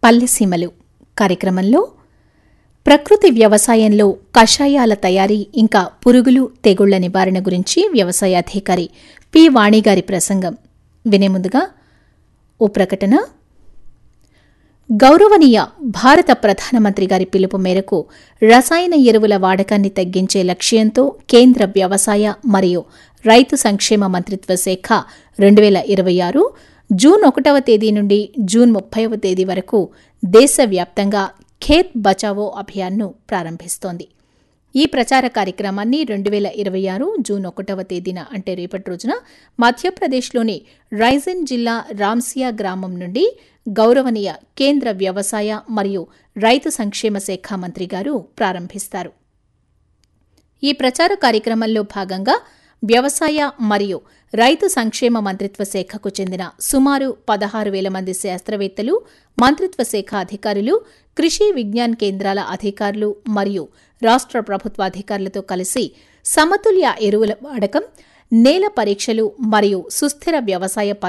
పల్లెసీమలు కార్యక్రమంలో ప్రకృతి వ్యవసాయంలో కషాయాల తయారీ ఇంకా పురుగులు తెగుళ్ల నివారణ గురించి వ్యవసాయ అధికారి పి వాణిగారి ప్రసంగం వినే ముందుగా ఓ ప్రకటన గౌరవనీయ భారత ప్రధానమంత్రి గారి పిలుపు మేరకు రసాయన ఎరువుల వాడకాన్ని తగ్గించే లక్ష్యంతో కేంద్ర వ్యవసాయ మరియు రైతు సంక్షేమ మంత్రిత్వ శాఖ రెండు వేల ఇరవై ఆరు జూన్ ఒకటవ తేదీ నుండి జూన్ ముప్పైవ తేదీ వరకు దేశవ్యాప్తంగా ఖేత్ బచావో అభియాన్ను ప్రారంభిస్తోంది ఈ ప్రచార కార్యక్రమాన్ని రెండు వేల ఇరవై ఆరు జూన్ ఒకటవ తేదీన అంటే రేపటి రోజున మధ్యప్రదేశ్లోని రైజన్ జిల్లా రామ్సియా గ్రామం నుండి గౌరవనీయ కేంద్ర వ్యవసాయ మరియు రైతు సంక్షేమ శాఖ మంత్రి గారు ప్రారంభిస్తారు ఈ ప్రచార కార్యక్రమంలో భాగంగా వ్యవసాయ మరియు రైతు సంక్షేమ మంత్రిత్వ శాఖకు చెందిన సుమారు పదహారు వేల మంది శాస్త్రవేత్తలు మంత్రిత్వ శాఖ అధికారులు కృషి విజ్ఞాన్ కేంద్రాల అధికారులు మరియు రాష్ట్ర ప్రభుత్వ అధికారులతో కలిసి సమతుల్య ఎరువుల వాడకం నేల పరీక్షలు మరియు సుస్థిర వ్యవసాయ